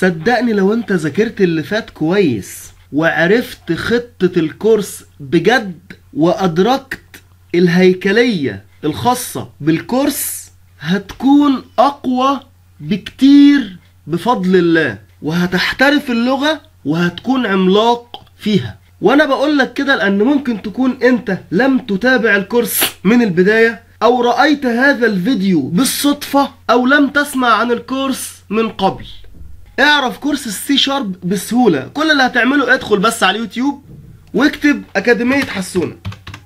صدقني لو انت ذاكرت اللي فات كويس وعرفت خطة الكورس بجد وأدركت الهيكلية الخاصة بالكورس هتكون أقوى بكتير بفضل الله وهتحترف اللغة وهتكون عملاق فيها وانا بقول لك كده لان ممكن تكون انت لم تتابع الكورس من البداية او رأيت هذا الفيديو بالصدفة او لم تسمع عن الكورس من قبل اعرف كورس السي شارب بسهولة كل اللي هتعمله ادخل بس على اليوتيوب واكتب اكاديمية حسونة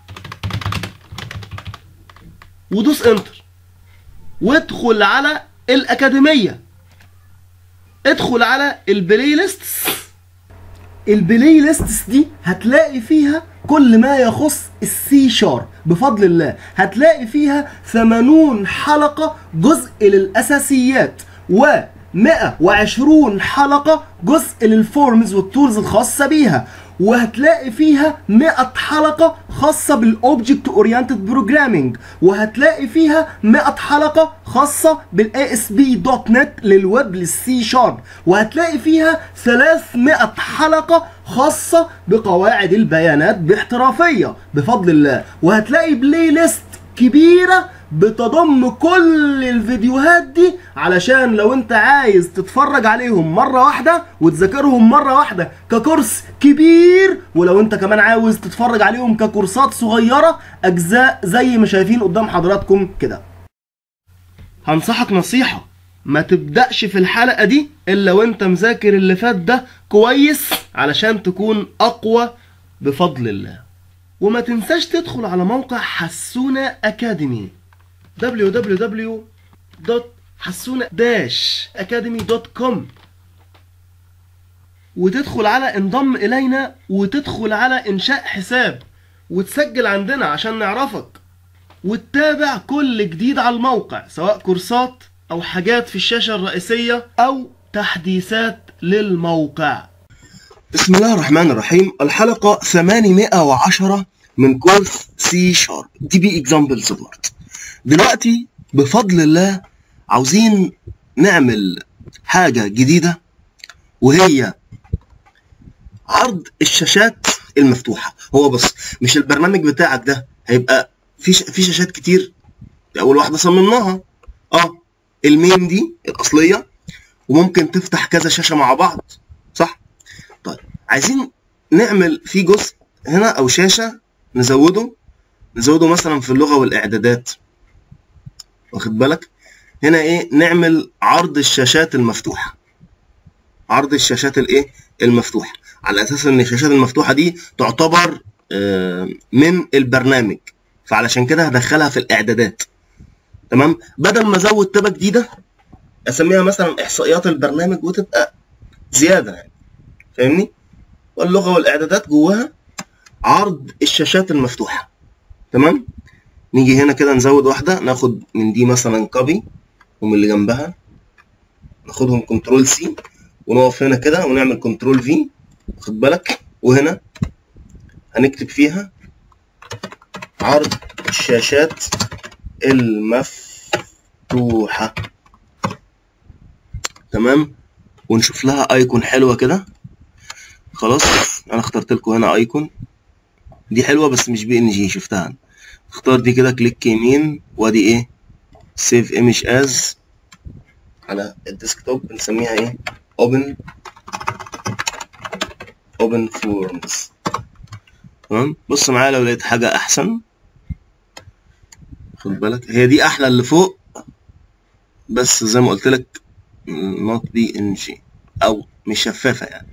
ودوس انتر وادخل على الاكاديمية ادخل على البلاي ليست البلاي ليستس دي هتلاقي فيها كل ما يخص السي شارب بفضل الله هتلاقي فيها 80 حلقة جزء للأساسيات و 120 حلقة جزء للفورمز والتولز الخاصة بيها وهتلاقي فيها 100 حلقة خاصة بالاوبجكت اورينتد بروجرامينج وهتلاقي فيها 100 حلقة خاصة بالاي اس بي دوت نت للويب للسي شارب وهتلاقي فيها 300 حلقة خاصة بقواعد البيانات باحترافية بفضل الله وهتلاقي بلاي ليست كبيرة بتضم كل الفيديوهات دي علشان لو انت عايز تتفرج عليهم مرة واحدة وتذاكرهم مرة واحدة ككورس كبير ولو انت كمان عاوز تتفرج عليهم ككورسات صغيرة اجزاء زي ما شايفين قدام حضراتكم كده هنصحك نصيحة ما تبدأش في الحلقة دي الا وانت مذاكر اللي فات ده كويس علشان تكون اقوى بفضل الله وما تنساش تدخل على موقع حسونة أكاديمي www.حسونة-academy.com وتدخل على انضم إلينا وتدخل على إنشاء حساب وتسجل عندنا عشان نعرفك وتتابع كل جديد على الموقع سواء كورسات أو حاجات في الشاشة الرئيسية أو تحديثات للموقع بسم الله الرحمن الرحيم الحلقة 810 من كورس سي شارب دي بي اكزامبل سبورت دلوقتي بفضل الله عاوزين نعمل حاجة جديدة وهي عرض الشاشات المفتوحة هو بص مش البرنامج بتاعك ده هيبقى في ش... في شاشات كتير دي أول واحدة صممناها اه المين دي الأصلية وممكن تفتح كذا شاشة مع بعض صح؟ طيب عايزين نعمل في جزء هنا او شاشه نزوده نزوده مثلا في اللغه والاعدادات واخد بالك هنا ايه نعمل عرض الشاشات المفتوحه عرض الشاشات الايه المفتوحه على اساس ان الشاشات المفتوحه دي تعتبر آه، من البرنامج فعلشان كده هدخلها في الاعدادات تمام بدل ما ازود تابه جديده اسميها مثلا احصائيات البرنامج وتبقى زياده يعني فاهمني واللغه والاعدادات جواها عرض الشاشات المفتوحه تمام نيجي هنا كده نزود واحده ناخد من دي مثلا كوبي ومن اللي جنبها ناخدهم كنترول سي ونقف هنا كده ونعمل كنترول في خد بالك وهنا هنكتب فيها عرض الشاشات المفتوحه تمام ونشوف لها ايكون حلوه كده خلاص انا اخترت لكم هنا ايكون دي حلوه بس مش بي ان جي شفتها أنا. اختار دي كده كليك يمين وادي ايه سيف ايمج از على الديسكتوب بنسميها ايه اوبن اوبن فورمز تمام بص معايا لو لقيت حاجه احسن خد بالك هي دي احلى اللي فوق بس زي ما قلت لك نوت بي ان جي او مش شفافه يعني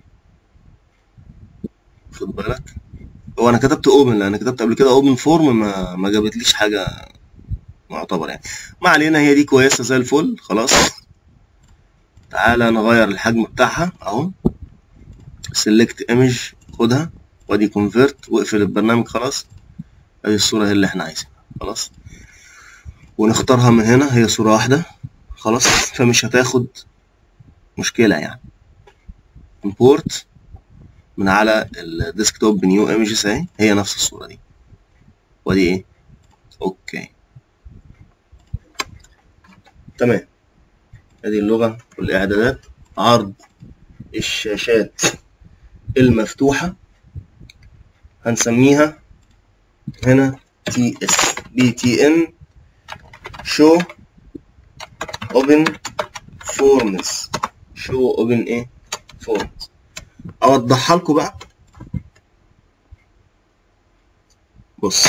خد بالك هو انا كتبت اوبن لان كتبت قبل كده اوبن فورم ما ما جابتليش حاجه معتبر يعني ما علينا هي دي كويسه زي الفل خلاص تعالى نغير الحجم بتاعها اهو سيلكت ايمج خدها وادي كونفيرت واقفل البرنامج خلاص ادي الصوره هي اللي احنا عايزينها خلاص ونختارها من هنا هي صوره واحده خلاص فمش هتاخد مشكله يعني import من على الديسكتوب نيو ايمجز اهي هي نفس الصوره دي ودي ايه اوكي تمام ادي اللغه والاعدادات عرض الشاشات المفتوحة هنسميها هنا تي اس بي تي ان شو اوبن فورمز شو اوبن ايه فورمز اوضحها لكم بقى بص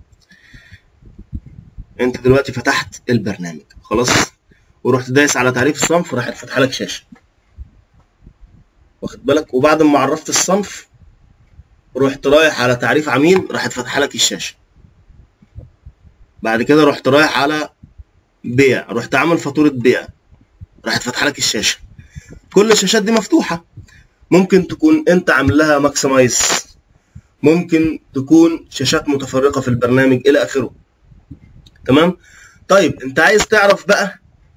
انت دلوقتي فتحت البرنامج خلاص ورحت دايس على تعريف الصنف راحت فاتحه لك شاشه واخد بالك وبعد ما عرفت الصنف رحت رايح على تعريف عميل راحت فاتحه لك الشاشه بعد كده رحت رايح على بيع رحت عامل فاتوره بيع راحت فاتحه لك الشاشه كل الشاشات دي مفتوحه ممكن تكون انت عامل لها ماكسمايز ممكن تكون شاشات متفرقه في البرنامج الى اخره تمام طيب انت عايز تعرف بقى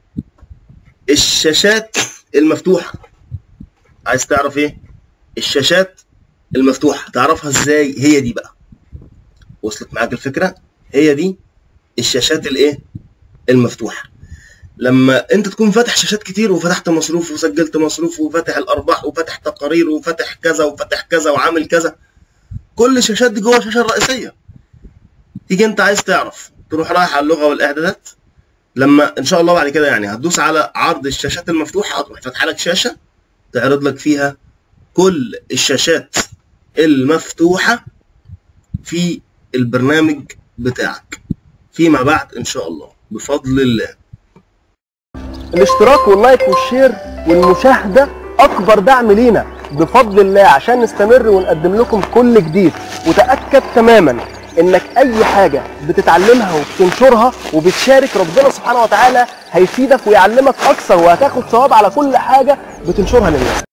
الشاشات المفتوحه عايز تعرف ايه الشاشات المفتوحه تعرفها ازاي هي دي بقى وصلت معاك الفكره هي دي الشاشات الايه المفتوحه لما انت تكون فاتح شاشات كتير وفتحت مصروف وسجلت مصروف وفاتح الارباح وفاتح تقارير وفاتح كذا وفاتح كذا وعامل كذا كل الشاشات دي جوه الشاشه الرئيسيه تيجي انت عايز تعرف تروح رايح على اللغه والاعدادات لما ان شاء الله بعد كده يعني هتدوس على عرض الشاشات المفتوحه هتروح فاتحه لك شاشه تعرض لك فيها كل الشاشات المفتوحه في البرنامج بتاعك فيما بعد ان شاء الله بفضل الله الاشتراك واللايك والشير والمشاهدة أكبر دعم لينا بفضل الله عشان نستمر ونقدم لكم كل جديد وتأكد تماما إنك أي حاجة بتتعلمها وبتنشرها وبتشارك ربنا سبحانه وتعالى هيفيدك ويعلمك أكثر وهتاخد ثواب على كل حاجة بتنشرها للناس